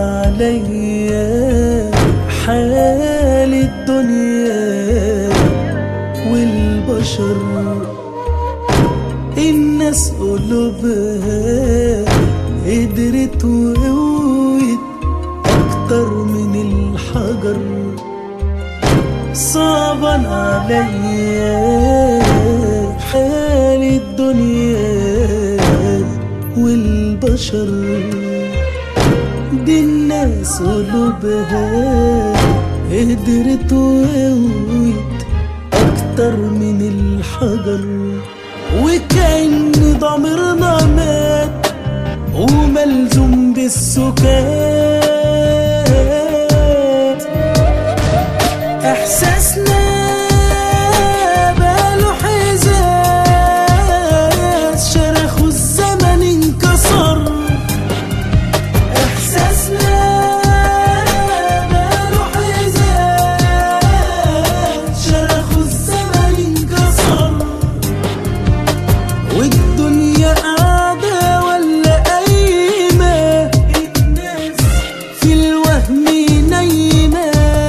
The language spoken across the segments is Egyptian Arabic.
عليا حال الدنيا والبشر الناس قلوبها قدرت وقوت أكتر من الحجر صعبا عليا حال الدنيا والبشر دي الناس قلوبها قدرت وقوت أكتر من الحجر وكأن ضميرنا مات وملزوم بالسكات احساسنا باله حزاز شرخه الزمن انكسر احساسنا باله حزاز شرخه الزمن انكسر والدنيا قاعدة ولا قايمة الناس في الوهم نايمة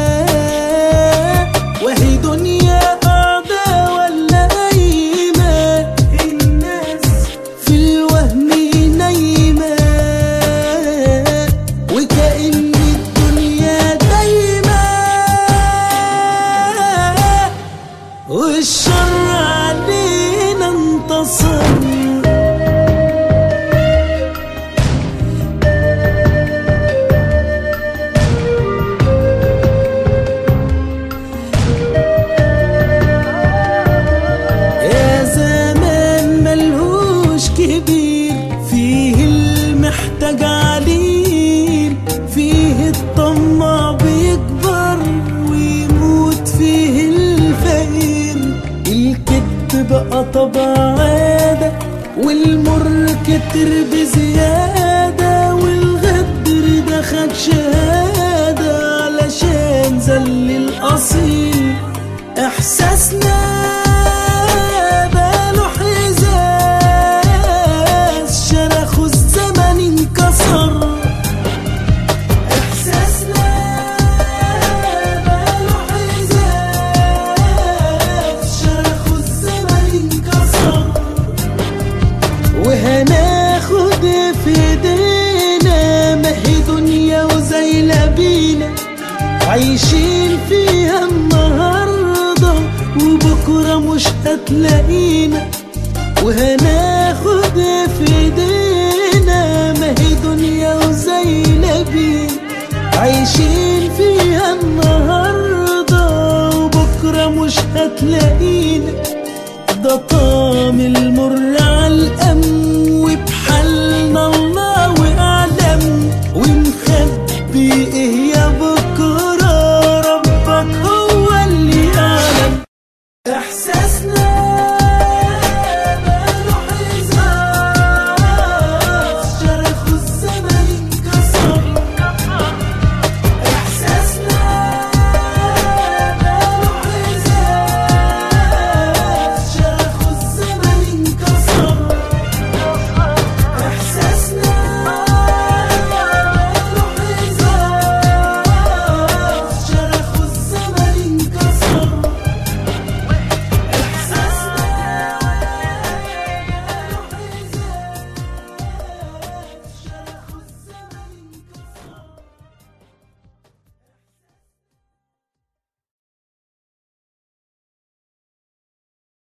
وهي دنيا قاعدة ولا قايمة الناس في الوهم نايمة وكأن الدنيا دايمة والشر علينا انتصر يا زمان ملهوش كبير فيه المحتاج عليل فيه الطماع بيكبر ويموت فيه الفقير الكذب بقى طبع عادة والمر كتر بزيادة والغدر ده خد شهادة علشان زل الأصيل احساسنا باله حزاز شرخه الزمن انكسر احساسنا باله حزاز شرخه الزمن انكسر وهناخد في ايدينا ما هي دنيا وزايلة بينا عايشين فيها النهاردة وبكرة مش هتلاقينا وهناخد في ايدينا ما هي دنيا وزايلة بينا عايشين فيها النهاردة وبكرة مش هتلاقينا ده طعم المر